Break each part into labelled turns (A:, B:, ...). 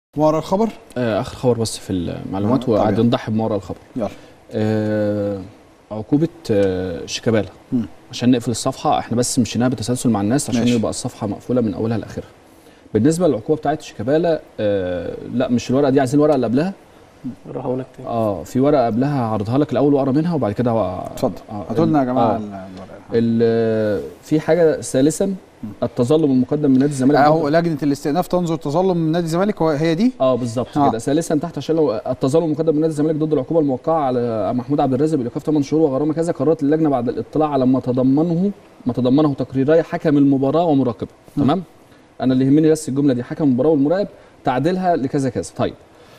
A: ورا الخبر
B: آه، اخر خبر بس في المعلومات
A: آه، طب
B: وقاعدين
A: يلا.
B: نضحي بما وراء الخبر
A: يلا
B: آه، عقوبه آه، شيكابالا
A: مم.
B: عشان نقفل الصفحه احنا بس مشيناها بتسلسل مع الناس عشان
A: ماشي.
B: يبقى الصفحه مقفوله من اولها لاخرها بالنسبه للعقوبه بتاعت شيكابالا آه، لا مش الورقه دي عايزين الورقه اللي قبلها
C: رهونك تاني
B: اه في ورقه قبلها هعرضها لك الاول واقرا منها وبعد كده هو-
A: اتفضل
B: آه،
A: هاتوا لنا يا جماعه
B: آه.
A: ال- الورقه
B: ال- في حاجه ثالثا التظلم المقدم من نادي الزمالك
A: اهو لجنه الاستئناف تنظر تظلم من نادي الزمالك هو- هي دي
B: اه بالظبط
A: آه.
B: كده ثالثا تحت عشان لو التظلم المقدم من نادي الزمالك ضد العقوبه الموقعه على محمود عبد الرازق بايقاف 8 شهور وغرامه كذا قررت اللجنه بعد الاطلاع على ما تضمنه ما تضمنه تقريراي حكم المباراه ومراقبه تمام انا اللي يهمني بس الجمله دي حكم المباراه والمراقب تعديلها لكذا كذا طيب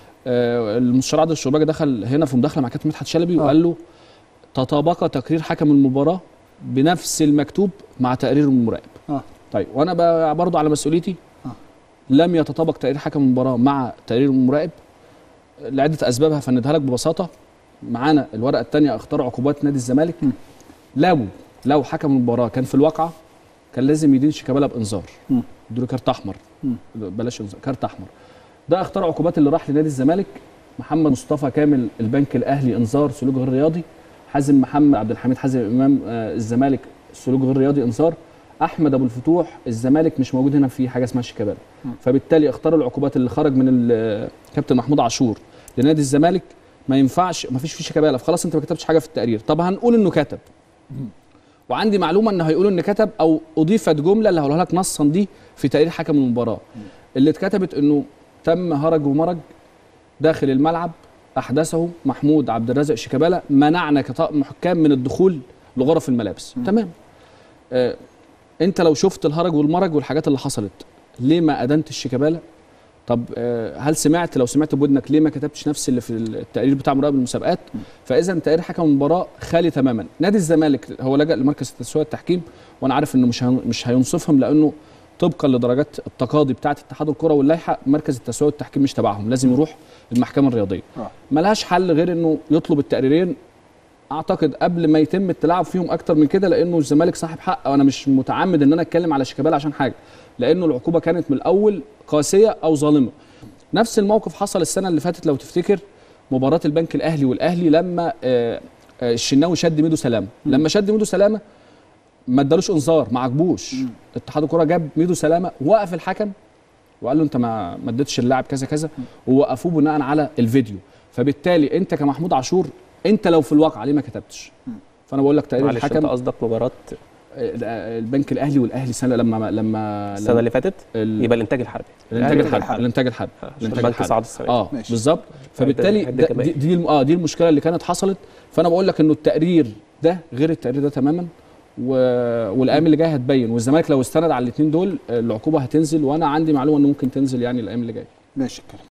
B: آه المستشار عادل الشرباجي دخل هنا في مداخله مع كابتن مدحت شلبي
A: آه.
B: وقال له تطابق تقرير حكم المباراه بنفس المكتوب مع تقرير المراقب
A: اه
B: طيب وانا ب- برضه على مسؤوليتي
A: آه.
B: لم يتطابق تقرير حكم المباراه مع تقرير المراقب لعده اسباب هفندها لك ببساطه معانا الورقه الثانيه اختار عقوبات نادي الزمالك
A: م.
B: لو لو حكم المباراه كان في الواقعه كان لازم يدين شيكابالا بانذار
A: م.
B: ادوا له كارت احمر
A: م.
B: بلاش إنذار، كارت احمر ده اختار عقوبات اللي راح لنادي الزمالك محمد مصطفى كامل البنك الاهلي انذار سلوك غير رياضي حازم محمد عبد الحميد حازم امام آه، الزمالك سلوك غير رياضي انذار احمد ابو الفتوح الزمالك مش موجود هنا في حاجه اسمها شيكابالا
A: م.
B: فبالتالي اختار العقوبات اللي خرج من ال- كابتن محمود عاشور لنادي الزمالك ما ينفعش ما فيش فيه شيكابالا فخلاص انت ما كتبتش حاجه في التقرير طب هنقول انه كتب وعندي معلومه انه هيقولوا ان كتب او اضيفت جمله اللي هقولها لك نصا دي في تقرير حكم المباراه اللي اتكتبت انه تم هرج ومرج داخل الملعب احدثه محمود عبد الرازق شيكابالا منعنا كطاقم حكام من الدخول لغرف الملابس
A: م.
B: تمام آه انت لو شفت الهرج والمرج والحاجات اللي حصلت ليه ما ادنتش شيكابالا طب آه هل سمعت لو سمعت بودنك ليه ما كتبتش نفس اللي في التقرير بتاع مراقب المسابقات فاذا تقرير حكم المباراه خالي تماما نادي الزمالك هو لجأ لمركز التسويه التحكيم وانا عارف انه مش هن- مش هينصفهم لانه طبقا لدرجات التقاضي بتاعه اتحاد الكره واللائحه مركز التسويه والتحكيم مش تبعهم لازم يروح المحكمه الرياضيه
A: آه.
B: ملهاش حل غير انه يطلب التقريرين اعتقد قبل ما يتم التلاعب فيهم اكتر من كده لانه الزمالك صاحب حق وانا مش متعمد ان انا اتكلم على شيكابالا عشان حاجه لانه العقوبه كانت من الاول قاسيه او ظالمه نفس الموقف حصل السنه اللي فاتت لو تفتكر مباراه البنك الاهلي والاهلي لما آه، آه، الشناوي شد ميدو سلامه لما شد ميدو سلامه ما ادالوش انذار ما عجبوش
A: مم.
B: اتحاد الكره جاب ميدو سلامه وقف الحكم وقال له انت ما ما اديتش اللاعب كذا كذا ووقفوه بناء على الفيديو فبالتالي انت كمحمود عاشور انت لو في الواقع ليه ما كتبتش
A: مم.
B: فانا بقول لك تقرير
C: معلش انت
B: الحكم
C: قصدك مباراه
B: آه، البنك الاهلي والاهلي سنه لما لما
C: السنه اللي فاتت
B: ال-
C: يبقى الانتاج الحربي
B: الانتاج
A: الأهلي
B: الحربي
A: والحرب.
B: الانتاج الحربي
C: عشان
B: الانتاج
C: البنك
B: الحربي
C: صعد السنه دي.
B: اه
A: ماشي.
B: بالظبط فبالتالي
C: هيدي
B: ده
C: كمان.
B: دي, دي الم- اه دي المشكله اللي كانت حصلت فانا بقول لك انه التقرير ده غير التقرير ده تماما و... والايام اللي جايه هتبين والزمالك لو استند على الاثنين دول آه، العقوبه هتنزل وانا عندي معلومه انه ممكن تنزل يعني الايام اللي جايه
A: ماشي الكلام